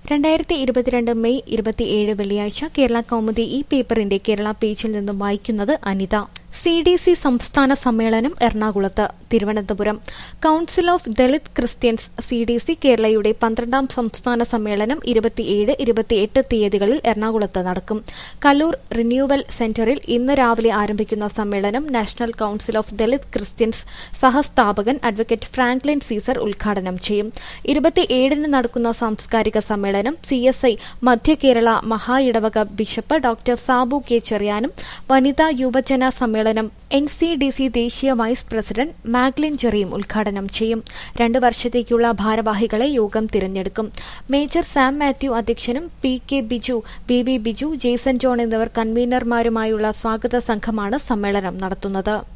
രണ്ടായിരത്തി ഇരുപത്തിരണ്ട് മെയ് ഇരുപത്തിയേഴ് വെള്ളിയാഴ്ച കേരള കൗമുദി ഈ പേപ്പറിന്റെ കേരള പേജിൽ നിന്നും വായിക്കുന്നത് അനിത സി ഡി സി സംസ്ഥാന സമ്മേളനം എറണാകുളത്ത് Thiruvananthapuram council of Dalit Christians C D C കേരളയുടെ പന്ത്രണ്ടാം സംസ്ഥാന സമ്മേളനം ഇരുപത്തിയേഴ് ഇരുപത്തിയെട്ട് തീയതികളിൽ എറണാകുളത്ത് നടക്കും കല്ലൂർ റിന്യൂവൽ സെന്ററിൽ ഇന്ന് രാവിലെ ആരംഭിക്കുന്ന സമ്മേളനം national council of Dalit Christians സഹസ്ഥാപകൻ അഡ്വക്കേറ്റ് ഫ്രാങ്ക്ലിൻ സീസർ ഉദ്ഘാടനം ചെയ്യും ഇരുപത്തിയേഴിന് നടക്കുന്ന സാംസ്കാരിക സമ്മേളനം സി എസ് ഐ മധ്യ കേരള മഹാ ഇടവക ബിഷപ്പ് ഡോക്ടർ സാബു കെ ചെറിയാനും വനിതാ യുവജന സമ്മേളനം എൻ സി ഡി സി ദേശീയ വൈസ് പ്രസിഡന്റ് മാഗ്ലിൻ ജെറിയും ഉദ്ഘാടനം ചെയ്യും രണ്ട് വർഷത്തേക്കുള്ള ഭാരവാഹികളെ യോഗം തിരഞ്ഞെടുക്കും മേജർ സാം മാത്യു അധ്യക്ഷനും P K Biju B B Biju Jason John എന്നിവർ കൺവീനർമാരുമായുള്ള സ്വാഗത സംഘമാണ് സമ്മേളനം നടത്തുന്നത്